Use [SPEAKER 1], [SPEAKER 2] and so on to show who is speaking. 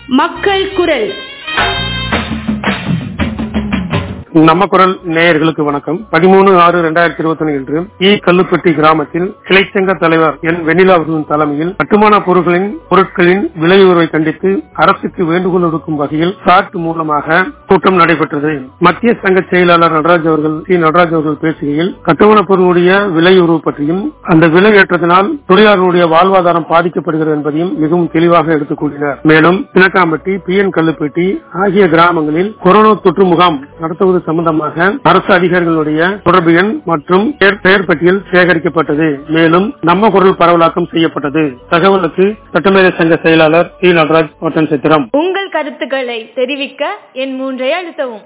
[SPEAKER 1] மக்கள் குரல்
[SPEAKER 2] நம்ம குரல் நேயர்களுக்கு வணக்கம் பதிமூணு ஆறு இரண்டாயிரத்தி இருபத்தி ஒன்று இன்று இ கல்லுப்பட்டி கிராமத்தில் கிளைச்சங்க தலைவர் என் வெண்ணிலா அவர்களின் தலைமையில் கட்டுமான பொருட்களின் பொருட்களின் விலை உயர்வை கண்டித்து அரசுக்கு வேண்டுகோள் விடுக்கும் வகையில் சாட் மூலமாக கூட்டம் நடைபெற்றது மத்திய சங்க செயலாளர் நடராஜ் அவர்கள் சி நடராஜ் அவர்கள் பேசுகையில் கட்டுமான பொருளுடைய விலை உயர்வு பற்றியும் அந்த விலை ஏற்றத்தினால் தொழிலாளர்களுடைய வாழ்வாதாரம் பாதிக்கப்படுகிறது என்பதையும் மிகவும் தெளிவாக எடுத்துக் கூறினார் மேலும் பிணக்காம்பட்டி பி என் கல்லுப்பட்டி ஆகிய கிராமங்களில் கொரோனா தொற்று முகாம் நடத்துவது சம்பந்தமாக அரசு அதிகாரிகளுடைய தொடர்பு எண் மற்றும் பெயர் பெயர் பட்டியல் சேகரிக்கப்பட்டது மேலும் நம்ம குரல் பரவலாக்கம் செய்யப்பட்டது தகவலுக்கு சட்டமேதை சங்க செயலாளர் சி நடராஜ் ஒட்டன் சித்திரம்
[SPEAKER 1] உங்கள் கருத்துக்களை தெரிவிக்க என் மூன்றை அழுத்தவும்